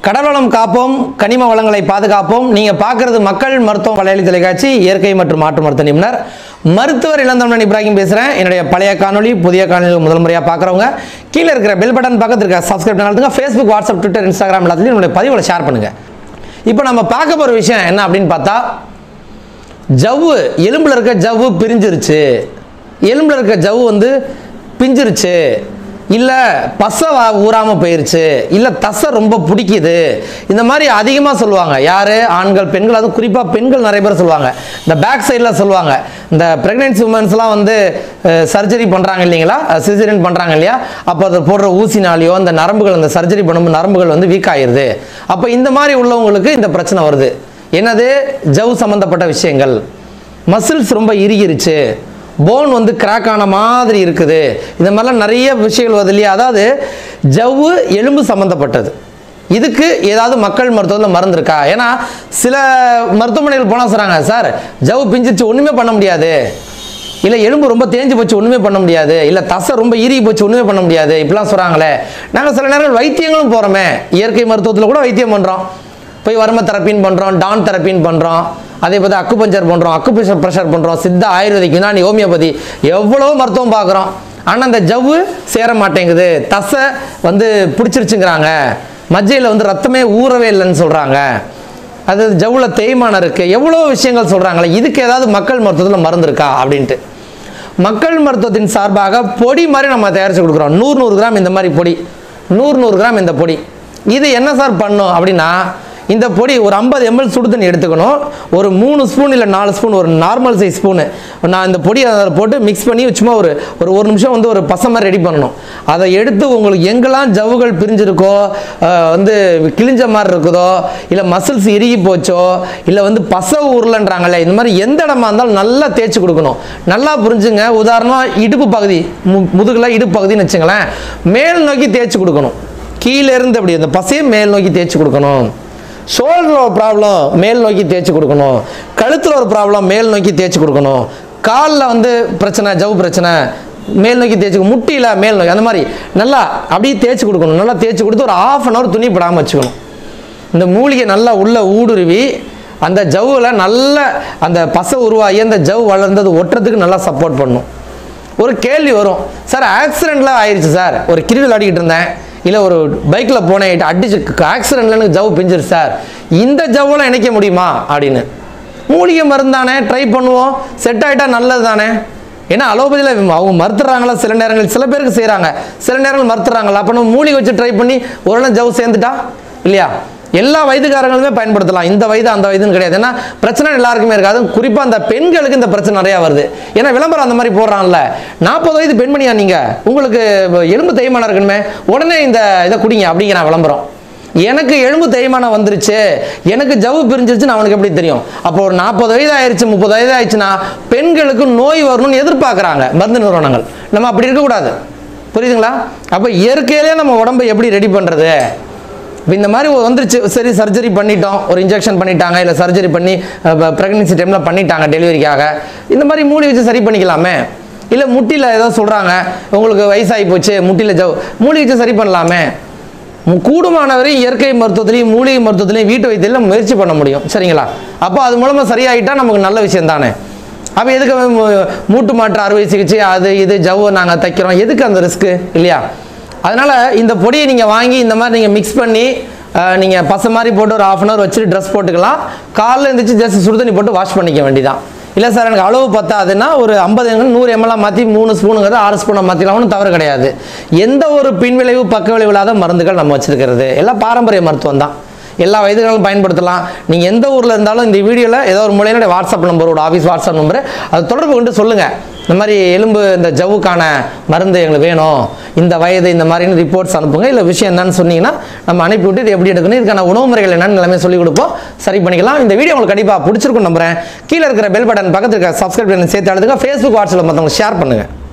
கடல் வளம் காப்போம் கனிம வளங்களை பாதுகாப்போம் நீங்க பார்க்கிறது மக்கள் மருத்துவம் வலையொலி தொலைக்காட்சி இயற்கை மற்றும் மாற்று மருத்துவ நிபுணர் மருத்துவர் இளந்தமிழன் இப்ராஹிம் பேசுறேன் என்னுடைய பழைய காணொளி புதிய காணொலி முதல் முறையாக பார்க்குறவங்க கீழே இருக்கிற பெல் பட்டன் பக்கத்தில் இருக்க சப்ஸ்கிரைப் பண்ணுங்க ஃபேஸ்புக் வாட்ஸ்அப் ட்விட்டர் இன்ஸ்டாகிராம் எல்லாத்துலையும் என்னுடைய பதிவுகளை ஷேர் பண்ணுங்க இப்போ நம்ம பார்க்க போகிற விஷயம் என்ன அப்படின்னு பார்த்தா ஜவ்வு எலும்பில் இருக்க ஜவ்வு பிரிஞ்சிருச்சு எலும்பில் இருக்க ஜவ்வு வந்து பிஞ்சிருச்சு இல்லை பசை வா- ஊறாம போயிருச்சு இல்லை தசை ரொம்ப பிடிக்குது இந்த மாதிரி அதிகமாக சொல்லுவாங்க யார் ஆண்கள் பெண்கள் அதுவும் குறிப்பாக பெண்கள் நிறைய பேர் சொல்லுவாங்க இந்த பேக் சைடில் சொல்லுவாங்க இந்த ப்ரெக்னென்சி உமன்ஸ்லாம் வந்து சர்ஜரி பண்ணுறாங்க இல்லைங்களா சிசரியன் பண்ணுறாங்க இல்லையா அப்போ அதை போடுற ஊசினாலேயோ அந்த நரம்புகள் அந்த சர்ஜரி பண்ணும்போது நரம்புகள் வந்து வீக் ஆயிருது அப்போ இந்த மாதிரி உள்ளவங்களுக்கு இந்த பிரச்சனை வருது என்னது ஜவ் சம்மந்தப்பட்ட விஷயங்கள் மசில்ஸ் ரொம்ப இறுகிருச்சு போன் வந்து கிராக் ஆன மாதிரி இருக்குது இந்த மாதிரிலாம் நிறைய விஷயங்கள் வருது இல்லையா அதாவது ஜவ்வு எலும்பு சம்மந்தப்பட்டது இதுக்கு ஏதாவது மக்கள் மருத்துவத்தில் மருந்து இருக்கா ஏன்னா சில மருத்துவமனைகள் போனால் சொல்கிறாங்க சார் ஜவ்வு பிஞ்சிருச்சு ஒன்றுமே பண்ண முடியாது இல்லை எலும்பு ரொம்ப தேஞ்சு போச்சு ஒன்றுமே பண்ண முடியாது இல்லை தசை ரொம்ப இறுகி போச்சு ஒன்றுமே பண்ண முடியாது இப்படிலாம் சொல்கிறாங்களே நாங்கள் சில நேரங்கள் வைத்தியங்களும் போகிறோமே இயற்கை மருத்துவத்தில் கூட வைத்தியம் பண்ணுறோம் போய் வர்ம தெரப்பின்னு பண்ணுறோம் டான் தெரப்பின்னு பண்ணுறோம் அதே பார்த்து அக்கு பஞ்சர் பண்ணுறோம் அக்கு ப்ரெஷர் ப்ரெஷர் பண்ணுறோம் சித்த ஆயுர்வேதிக் யுனானி ஹோமியோபதி எவ்வளோ மருத்துவம் பார்க்குறோம் ஆனால் அந்த ஜவ்வு சேர மாட்டேங்குது தசை வந்து பிடிச்சிருச்சுங்கிறாங்க மஜ்ஜையில் வந்து ரத்தமே ஊறவே இல்லைன்னு சொல்கிறாங்க அது ஜவ்வுல தேய்மானம் இருக்குது எவ்வளோ விஷயங்கள் சொல்கிறாங்களே இதுக்கு ஏதாவது மக்கள் மருத்துவத்தில் மருந்து இருக்கா அப்படின்ட்டு மக்கள் மருத்துவத்தின் சார்பாக பொடி மாதிரி நம்ம தயாரித்து கொடுக்குறோம் நூறு நூறு கிராம் இந்த மாதிரி பொடி நூறு நூறு கிராம் இந்த பொடி இது என்ன சார் பண்ணும் அப்படின்னா இந்த பொடி ஒரு ஐம்பது எம்எல் சுடு தண்ணி எடுத்துக்கணும் ஒரு மூணு ஸ்பூன் இல்லை நாலு ஸ்பூன் ஒரு நார்மல் சைஸ் ஸ்பூனு நான் இந்த பொடியை அதில் போட்டு மிக்ஸ் பண்ணி சும்மா ஒரு ஒரு ஒரு நிமிஷம் வந்து ஒரு பசை மாதிரி ரெடி பண்ணணும் அதை எடுத்து உங்களுக்கு எங்கெல்லாம் ஜவ்வுகள் பிரிஞ்சிருக்கோ அஹ், வந்து கிழிஞ்ச மாதிரி இருக்குதோ இல்லை மசில்ஸ் இறுகி போச்சோ இல்லை வந்து பசை ஊர்லன்றாங்களே இந்த மாதிரி எந்த இடமா இருந்தாலும் நல்லா தேய்ச்சி கொடுக்கணும் நல்லா புரிஞ்சுங்க உதாரணமாக இடுப்பு பகுதி மு முதுகில் இடுப்பு பகுதின்னு வச்சுங்களேன் மேல் நோக்கி தேய்ச்சி கொடுக்கணும் கீழே இருந்து அப்படி அந்த பசையை மேல் நோக்கி தேய்ச்சி கொடுக்கணும் ஷோல்டர் ஒரு ப்ராப்ளம் மேல் நோக்கி தேய்ச்சி கொடுக்கணும் கழுத்தில் ஒரு ப்ராப்ளம் மேல் நோக்கி தேய்ச்சி கொடுக்கணும் காலில் வந்து பிரச்சனை ஜவு பிரச்சனை மேல் நோக்கி தேய்ச்சி முட்டியில் மேல் நோக்கி அந்த மாதிரி நல்லா அப்படியே தேய்ச்சி கொடுக்கணும் நல்லா தேய்ச்சி கொடுத்து ஒரு ஆஃப் அன் ஹவர் துணி படாமல் வச்சுக்கணும் இந்த மூலிகை நல்லா உள்ள ஊடுருவி அந்த ஜவ்வில் நல்ல அந்த பசை உருவாகி அந்த ஜவ் வளர்ந்தது ஒட்டுறதுக்கு நல்லா சப்போர்ட் பண்ணும் ஒரு கேள்வி வரும் சார் ஆக்சிடெண்ட்லாம் ஆயிடுச்சு சார் ஒரு கிரிக்கெட் ஆடிக்கிட்டு இருந்தேன் இல்லை ஒரு பைக்கில் போனேன் அடிச்சு ஆக்சிடெண்ட்டில் எனக்கு ஜவ் பிஞ்சிருச்சு சார் இந்த ஜவ்வெல்லாம் இணைக்க முடியுமா அப்படின்னு மூலிகை மருந்தானே ட்ரை பண்ணுவோம் செட் ஆகிட்டா நல்லது தானே ஏன்னா அலோபதியில் அவங்க மறுத்துறாங்களா சில நேரங்கள் சில பேருக்கு செய்கிறாங்க சில நேரங்கள் மறுத்துறாங்களா அப்போ நம்ம மூலிகை வச்சு ட்ரை பண்ணி ஒரு நாள் ஜவ் சேர்ந்துட்டா இல்லையா எல்லா வயதுக்காரங்களுமே பயன்படுத்தலாம் இந்த வயது அந்த வயதுன்னு கிடையாது ஏன்னா பிரச்சனை எல்லாருக்குமே இருக்காது குறிப்பாக அந்த பெண்களுக்கு இந்த பிரச்சனை நிறையா வருது ஏன்னா விளம்பரம் அந்த மாதிரி போடுறான்ல நாற்பது வயது பெண்மணியா நீங்கள் உங்களுக்கு எலும்பு தேய்மானம் இருக்கணுமே உடனே இந்த இதை குடிங்க அப்படிங்கிறான் விளம்பரம் எனக்கு எலும்பு தேய்மானம் வந்துருச்சு எனக்கு ஜவ்வு பிரிஞ்சிருச்சுன்னு அவனுக்கு எப்படி தெரியும் அப்போ ஒரு நாற்பது வயது ஆயிருச்சு முப்பது வயது ஆயிடுச்சுன்னா பெண்களுக்கு நோய் வரணும்னு எதிர்பார்க்குறாங்க மருந்து நிறுவனங்கள் நம்ம அப்படி இருக்கக்கூடாது புரியுதுங்களா அப்போ இயற்கையிலே நம்ம உடம்பை எப்படி ரெடி பண்ணுறது இப்போ இந்த மாதிரி ஒரு வந்துருச்சு சரி சர்ஜரி பண்ணிட்டோம் ஒரு இன்ஜெக்ஷன் பண்ணிட்டாங்க இல்லை சர்ஜரி பண்ணி ப்ரெக்னன்சி டைமில் பண்ணிட்டாங்க டெலிவரிக்காக இந்த மாதிரி மூடி வச்சு சரி பண்ணிக்கலாமே இல்லை முட்டியில் ஏதோ சொல்கிறாங்க உங்களுக்கு வயசாகி போச்சு முட்டியில் ஜவ் மூடி வச்சு சரி பண்ணலாமே மு- கூடுமானவரை இயற்கை மருத்துவத்திலையும் மூலிகை மருத்துவத்திலையும் வீட்டு வைத்தியம் முயற்சி பண்ண முடியும் சரிங்களா அப்போ அது மூலமாக சரியாயிட்டா நமக்கு நல்ல விஷயம் தானே அப்போ எதுக்கு மு- மூட்டு மாற்று அறுவை சிகிச்சை அது இது ஜவ்வு நாங்கள் தைக்கிறோம் எதுக்கு அந்த ரிஸ்க்கு இல்லையா அதனால் இந்த பொடியை நீங்கள் வாங்கி இந்த மாதிரி நீங்கள் மிக்ஸ் பண்ணி நீங்கள் பசை மாதிரி போட்டு ஒரு ஆஃப் அன் ஹவர் வச்சுட்டு ட்ரெஸ் போட்டுக்கலாம் காலைல எழுந்திரிச்சு ஜஸ்ட் சுடுதண்ணி போட்டு வாஷ் பண்ணிக்க வேண்டியதான் இல்லை சார் எனக்கு அளவு பத்தாதுன்னா ஒரு ஐம்பது நூறு எம்எல்லாம் மாற்றி மூணு ஸ்பூனுங்கிறது ஆறு ஸ்பூனை மாற்றிக்கலாம் ஒன்றும் தவறு கிடையாது எந்த ஒரு பின்விளைவு பக்க விளைவு இல்லாத மருந்துகள் நம்ம வச்சிருக்கிறது எல்லாம் பாரம்பரிய மருத்துவம் தான் எல்லா வயதுகளும் பயன்படுத்தலாம் நீங்கள் எந்த ஊரில் இருந்தாலும் இந்த வீடியோவில் ஏதோ ஒரு மூலையில வாட்ஸ்அப் நம்பரோட ஆஃபீஸ் வாட்ஸ்அப் நம்பரு அது தொடர்பு கொண்டு சொல்லுங்கள் இந்த மாதிரி எலும்பு இந்த ஜவ்வுக்கான மருந்து எங்களுக்கு வேணும் இந்த வயது இந்த மாதிரின்னு ரிப்போர்ட்ஸ் அனுப்புங்க இல்லை விஷயம் என்னன்னு சொன்னீங்கன்னா நம்ம அனுப்பி விட்டு இது எப்படி எடுக்கணும் இதுக்கான உணவு முறைகள் என்னன்னு எல்லாமே சொல்லிக் கொடுப்போம் சரி பண்ணிக்கலாம் இந்த வீடியோ உங்களுக்கு கண்டிப்பாக பிடிச்சிருக்கும் நம்புறேன் கீழே இருக்கிற பெல் பட்டன் பக்கத்தில் இருக்க சப்ஸ்கிரைப் பண்ணி சேர்த்து அழுதுங்க ஃபேஸ்புக் வாட்ஸ்அப்பில் மற்றவங்க ஷேர் பண்ணுங்கள்